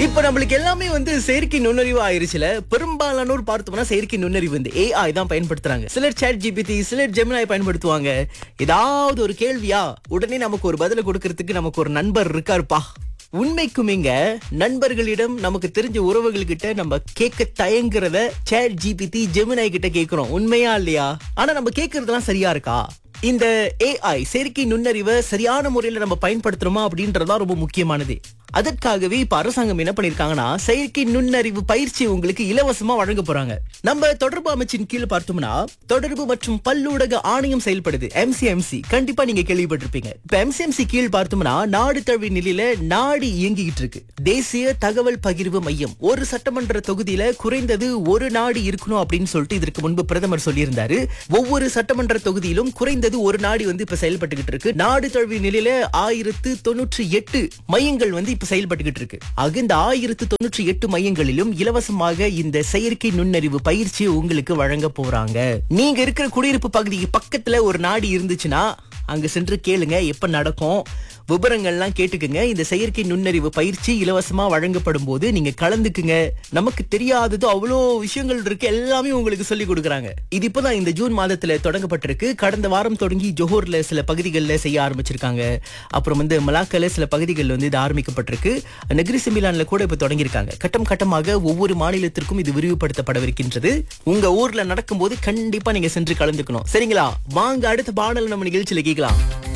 இப்ப நம்மளுக்கு எல்லாமே வந்து செயற்கை நுண்ணறிவு ஆயிருச்சுல பெரும்பாலானோர் பார்த்தோம்னா செயற்கை நுண்ணறிவு வந்து ஏஐ தான் பயன்படுத்துறாங்க சிலர் சேட் ஜிபிடி சிலர் ஜெமினாய் பயன்படுத்துவாங்க ஏதாவது ஒரு கேள்வியா உடனே நமக்கு ஒரு பதில கொடுக்கறதுக்கு நமக்கு ஒரு நண்பர் இருக்காருப்பா உண்மைக்குமேங்க நண்பர்களிடம் நமக்கு தெரிஞ்ச உறவுகள்கிட்ட நம்ம கேட்க தயங்குறத சேட் ஜிபிடி ஜெமினாய் கிட்ட கேக்குறோம் உண்மையா இல்லையா ஆனா நம்ம கேக்குறதெல்லாம் சரியா இருக்கா இந்த ஏஐ செயற்கை நுண்ணறிவை சரியான முறையில நம்ம பயன்படுத்துறோமா அப்படின்றதுதான் ரொம்ப முக்கியமானது அதற்காகவே இப்ப அரசாங்கம் என்ன பண்ணிருக்காங்கன்னா செயற்கை நுண்ணறிவு பயிற்சி உங்களுக்கு இலவசமா வழங்க போறாங்க நம்ம தொடர்பு அமைச்சின் கீழ் பார்த்தோம்னா தொடர்பு மற்றும் பல்லூடக ஆணையம் செயல்படுது எம்சிஎம்சி கண்டிப்பா நீங்க கேள்விப்பட்டிருப்பீங்க இப்ப எம்சிஎம்சி கீழ் பார்த்தோம்னா நாடு தழுவி நிலையில நாடு இயங்கிக்கிட்டு இருக்கு தேசிய தகவல் பகிர்வு மையம் ஒரு சட்டமன்ற தொகுதியில குறைந்தது ஒரு நாடு இருக்கணும் அப்படின்னு சொல்லிட்டு இதற்கு முன்பு பிரதமர் சொல்லியிருந்தாரு ஒவ்வொரு சட்டமன்ற தொகுதியிலும் குறைந்தது ஒரு நாடு வந்து இப்ப செயல்பட்டுக்கிட்டு இருக்கு நாடு தழுவிய நிலையில ஆயிரத்து தொண்ணூற்றி எட்டு மையங்கள் வந்து இப்ப செயல்பட்டுக்கிட்டு இருக்கு ஆக இந்த ஆயிரத்து தொண்ணூற்றி எட்டு மையங்களிலும் இலவசமாக இந்த செயற்கை நுண்ணறிவு பயிற்சி உங்களுக்கு வழங்க போறாங்க நீங்க இருக்கிற குடியிருப்பு பகுதிக்கு பக்கத்துல ஒரு நாடு இருந்துச்சுன்னா அங்க சென்று கேளுங்க எப்ப நடக்கும் விவரங்கள்லாம் கேட்டுக்குங்க இந்த செயற்கை நுண்ணறிவு பயிற்சி இலவசமா வழங்கப்படும் போது நீங்க கலந்துக்குங்க நமக்கு தெரியாதது அவ்வளோ விஷயங்கள் இருக்கு எல்லாமே உங்களுக்கு சொல்லி கொடுக்குறாங்க இது இப்பதான் இந்த ஜூன் மாதத்துல தொடங்கப்பட்டிருக்கு கடந்த வாரம் தொடங்கி ஜோஹர்ல சில பகுதிகளில் செய்ய ஆரம்பிச்சிருக்காங்க அப்புறம் வந்து மலாக்கல சில பகுதிகளில் வந்து இது ஆரம்பிக்கப்பட்டிருக்கு நெகிரி சிமிலான்ல கூட இப்ப தொடங்கியிருக்காங்க கட்டம் கட்டமாக ஒவ்வொரு மாநிலத்திற்கும் இது விரிவுபடுத்தப்படவிருக்கின்றது உங்க ஊர்ல நடக்கும்போது கண்டிப்பா நீங்க சென்று கலந்துக்கணும் சரிங்களா வாங்க அடுத்த பாடல் நம்ம நிகழ்ச்சியில கேட்கலாம்